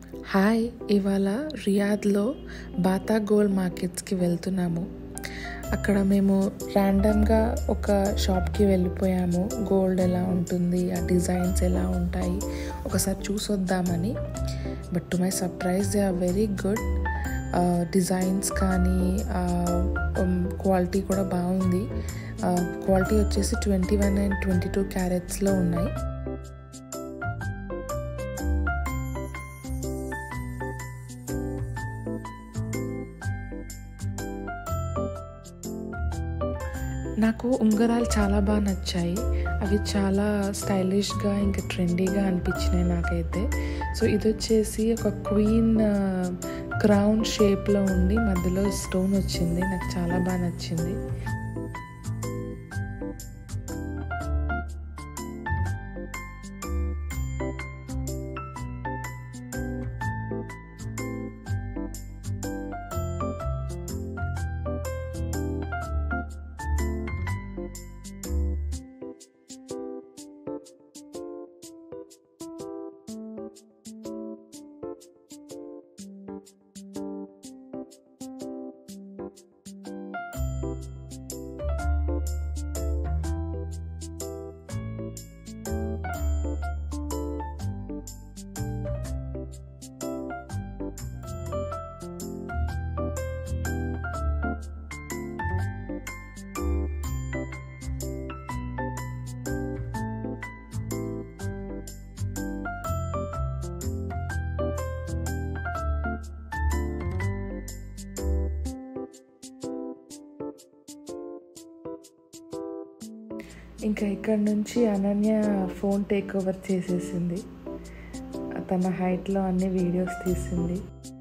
hi ఇవాళ రియాద్లో బాతా gold మార్కెట్స్కి వెళ్తున్నాము అక్కడ మేము ర్యాండమ్గా ఒక షాప్కి వెళ్ళిపోయాము గోల్డ్ ఎలా ఉంటుంది ఆ డిజైన్స్ ఎలా ఉంటాయి ఒకసారి చూసొద్దామని but to my surprise they are very good designs కానీ క్వాలిటీ కూడా బాగుంది క్వాలిటీ వచ్చేసి twenty one and twenty two క్యారెట్స్లో ఉన్నాయి నాకు ఉంగరాలు చాలా బాగా నచ్చాయి అవి చాలా స్టైలిష్గా ఇంకా ట్రెండీగా అనిపించినాయి నాకైతే సో ఇది వచ్చేసి ఒక క్వీన్ క్రౌన్ షేప్లో ఉండి మధ్యలో స్టోన్ వచ్చింది నాకు చాలా బాగా నచ్చింది ఇంకా ఇక్కడ నుంచి అనన్య ఫోన్ టేక్ ఓవర్ చేసేసింది తన హైట్లో అన్ని వీడియోస్ తీసింది